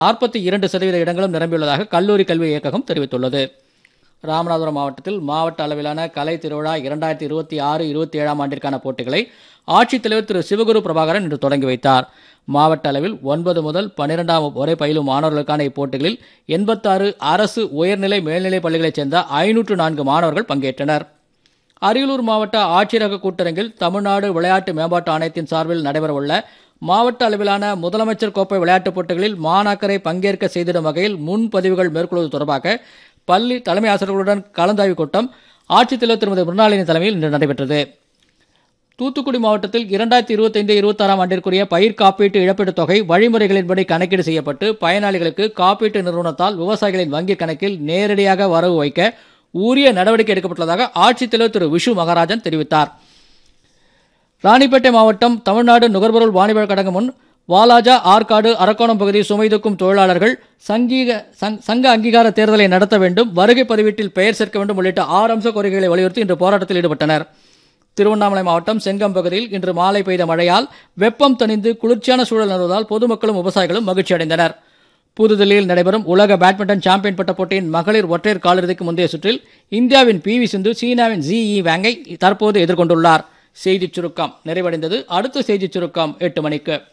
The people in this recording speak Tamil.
நாற்பத்தி இரண்டு சதவீத இடங்களும் நிரம்பியுள்ளதாக கல்லூரி கல்வி இயக்ககம் தெரிவித்துள்ளது ராமநாதபுரம் மாவட்டத்தில் மாவட்ட அளவிலான கலை திருவிழா இரண்டாயிரத்தி இருபத்தி ஆறு இருபத்தி ஏழாம் ஆண்டிற்கான போட்டிகளை ஆட்சித்தலைவர் திரு சிவகுரு பிரபாகரன் இன்று தொடங்கி வைத்தார் மாவட்ட அளவில் ஒன்பது முதல் பன்னிரெண்டாம் வரை பயிலும் மாணவர்களுக்கான இப்போட்டிகளில் எண்பத்தாறு அரசு உயர்நிலை மேல்நிலைப் பள்ளிகளைச் சேர்ந்த ஐநூற்று நான்கு மாணவர்கள் பங்கேற்றனர் அரியலூர் மாவட்ட ஆட்சியரக கூட்டரங்கில் தமிழ்நாடு விளையாட்டு மேம்பாட்டு ஆணையத்தின் சார்பில் நடைபெறவுள்ள மாவட்ட அளவிலான முதலமைச்சர் கோப்பை விளையாட்டுப் போட்டிகளில் மாணாக்கரை பங்கேற்க செய்திடும் வகையில் முன்பதிவுகள் மேற்கொள்வது தொடர்பாக பள்ளி தலைமை ஆசிரியர்களுடன் கலந்தாய்வு கூட்டம் ஆட்சித்தலைவர் திருமதி மிருணாளினி தலைமையில் இன்று நடைபெற்றது தூத்துக்குடி மாவட்டத்தில் இரண்டாயிரத்தி இருபத்தைந்து இருபத்தாறாம் ஆண்டிற்குரிய பயிர் காப்பீட்டு இழப்பீட்டுத் தொகை வழிமுறைகளின்படி கணக்கீடு செய்யப்பட்டு பயனாளிகளுக்கு காப்பீட்டு நிறுவனத்தால் விவசாயிகளின் வங்கிக் கணக்கில் நேரடியாக வரவு வைக்க உரிய நடவடிக்கை எடுக்கப்பட்டுள்ளதாக ஆட்சித்தலைவர் திரு விஷு மகாராஜன் தெரிவித்தார் ராணிப்பேட்டை மாவட்டம் தமிழ்நாடு நுகர்பொருள் வாணிப கழகம் முன் வாலாஜா ஆற்காடு அரக்கோணம் பகுதி சுமை தூக்கும் தொழிலாளர்கள் சங்கீக சங்- சங்க அங்கீகார தேர்தலை நடத்த வேண்டும் வருகை பதிவேட்டில் பெயர் சேர்க்க வேண்டும் உள்ளிட்ட ஆறு அம்ச கோரிக்கைகளை வலியுறுத்தி இன்று போராட்டத்தில் ஈடுபட்டனர் திருவண்ணாமலை மாவட்டம் செங்கம் பகுதியில் இன்று மாலை பெய்த மழையால் வெப்பம் தணிந்து குளிர்ச்சியான சூழல் நிலவுவதால் பொதுமக்களும் விவசாயிகளும் மகிழ்ச்சி அடைந்தனர் புதுதில்லியில் நடைபெறும் உலக பேட்மிண்டன் சாம்பியன் பட்ட போட்டியின் மகளிர் ஒற்றையர் காலிறுதிக்கு முந்தைய சுற்றில் இந்தியாவின் பி வி சிந்து சீனாவின் ஜி இ வேங்கை தற்போது எதிர்கொண்டுள்ளார் செய்திச் சுருக்கம் நிறைவடைந்தது அடுத்த செய்திச் சுருக்கம் எட்டு மணிக்கு